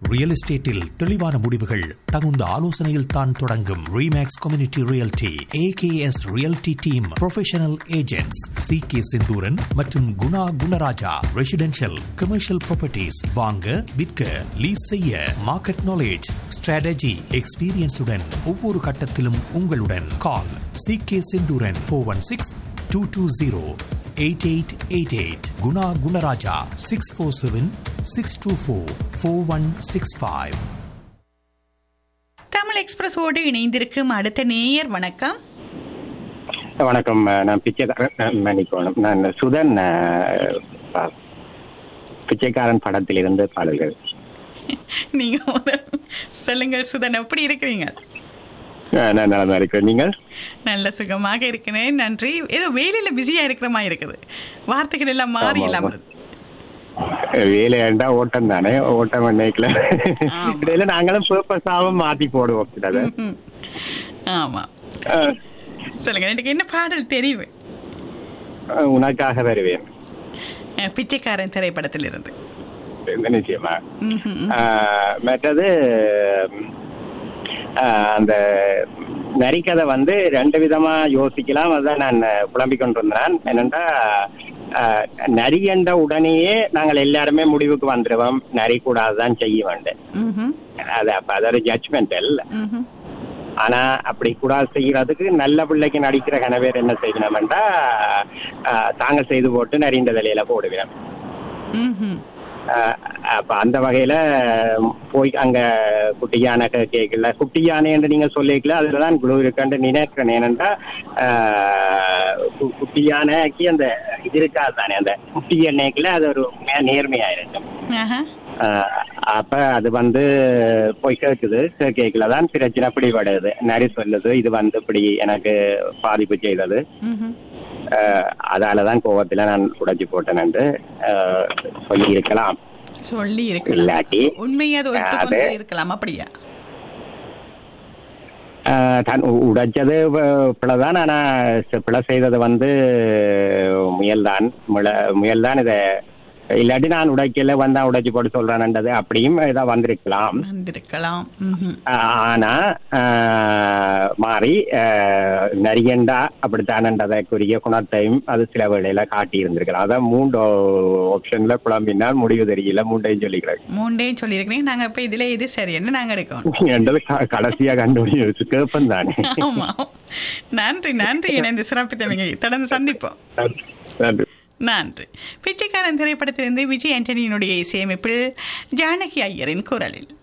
Real எஸ்டேட்டில் தெளிவான முடிவுகள் தகுந்த ஆலோசனையில் தான் தொடங்கும் Remax community realty AKS realty team professional agents C K Senthooran மற்றும் Guna Gunaraja residential commercial properties வாங்க விற்க லீஸ் செய்ய மார்க்கெட் நாலேஜ் ஸ்ட்ராட்டஜி எக்ஸ்பீரியன்ஸுடன் ஒவ்வொரு கட்டத்திலும் உங்களுடன் call C K Senthooran four one six two two zero eight eight eight eight Guna Gunaraja six four seven six two four four one six five Tamil எக்ஸ்பிரஸோடு இணைந்திருக்கும் அடுத்த நேயர் வணக்கம் வணக்கம் அஹ், நான் பிச்சைக்காரன் அஹ், மன்னிக்கணும் நான் சுதன் அஹ், ப- பிச்சைக்காரன் படத்திலிருந்து பாடல்கள் நீங்க முதல் சொல்லுங்கள் சுதன் எப்படி இருக்கிறீங்க அஹ், நான் நல்லா இருக்கிறேன் நீங்கள் நல்ல சுகமாக இருக்கிறேன் நன்றி ஏதோ வேலையில பிஸியா இருக்கிற மாதிரி இருக்குது வார்த்தைகள் எல்லாம் மாறி ஆமா, எல்லாம் ஆமா. வேலையாண்டா ஓட்டம் தானே ஓட்டம் நினைக்கல ஆமா. இடையில நாங்களும் பர்பஸாவும் மாத்தி போடுவோம் சிலதை. ம். ஆமா அஹ், சொல்லுங்க எனக்கு என்ன பாடல் தெரிவு அஹ், உனக்காக வருவேன் அஹ், பிச்சைக்காரன் திரைப்படத்தில் இருந்து நிச்சயமா ம்ஹும். ஆஹ் மற்றது ஆஹ் அந்த நரிக்கதை வந்து ரெண்டு விதமா யோசிக்கலாம் அதான் நான் புலம்பிக் கொண்டிருந்தேன் என்னென்றா ஆஹ் நரி என்ற உடனேயே நாங்கள் எல்லாருமே முடிவுக்கு வந்துடுவோம் நரி கூடாதுதான் செய்ய வேண்டும் ம்ஹும். அது அப்ப அது ஒரு ஜட்ஜ்மெண்டல் ம்ஹும். ஆனா அப்படி கூடாது செய்யறதுக்கு நல்ல பிள்ளைக்கு நடிக்கிற கணவர் என்ன செய்யணும்டா தாங்க செய்து போட்டு நரிந்த தலையில போடுவேன் ம்ஹும். அஹ் அப்ப அந்த வகையில போய் அங்க குட்டி யானை கே- கேக்கல குட்டி யானை என்று நீங்க சொல்லிக்கல அதுலதான் குழு இருக்குன்னு நினைக்கிறேன் ஏனென்றா அஹ் கு- குட்டி யானைக்கு அந்த இது இருக்காது தானே அந்த குட்டி எண்ணெய்க்குல அது ஒரு உண்மையா நேர்மையா இருக்கும் ஆஹா. அஹ் அப்ப அது வந்து போய் கேட்குது கேட்கல தான் பிரச்சனை பிடிபடுது நரி சொல்லுது இது வந்து இப்படி எனக்கு பாதிப்பு செய்தது ம்ஹும். அஹ் அதாலதான் கோவத்துல நான் உடைச்சு போட்டேன் என்று அஹ் சொல்லி இருக்கலாம் சொல்லி இருக்கலாம் இல்லாட்டி உண்மையை அது ஒத்துக்கொண்டு அது- இருக்கலாம் அப்படியா அஹ் தான் உ- உடைச்சது வ- பிழைதான் ஆனா ச- பிழை செய்தது வந்து முயல்தான் முல- முயல்தான் இத இல்லாட்டி நான் உடைக்கல வந்தா உடைச்சு போட்டு சொல்றேன்ன்றது அப்படியும் இதா வந்திருக்கலாம் வந்திருக்கலாம் ம்ஹும். ஆஹ் ஆனா ஆஹ் மாறி ஆஹ் நரியண்டா அப்படித்தானன்றதற்குரிய குணத்தையும் அது சில வேளையில காட்டி இருந்திருக்கலாம் அதான் மூன்று ஆப்ஷன்ல குழம்பினால் முடிவு தெரியல மூன்றையும் சொல்லிக்கிறேன் மூண்டையும் சொல்லியிருக்கிறீங்க நாங்க இப்ப இதுல எது சரின்னு நாங்க எடுக்கணும் என்றது க- கடைசியா கண்டுபிடிச்சு கேப்பன் தானே ஆமா நன்றி நன்றி இணைந்து சிறப்பித்தவங்க தொடர்ந்து சந்திப்போம் நன்றி நன்றி பிச்சைக்காரன் திரைப்படத்திலிருந்து விஜய் ஆண்டனியினுடைய இசையமைப்பில் ஜானகி ஐயரின் குரலில்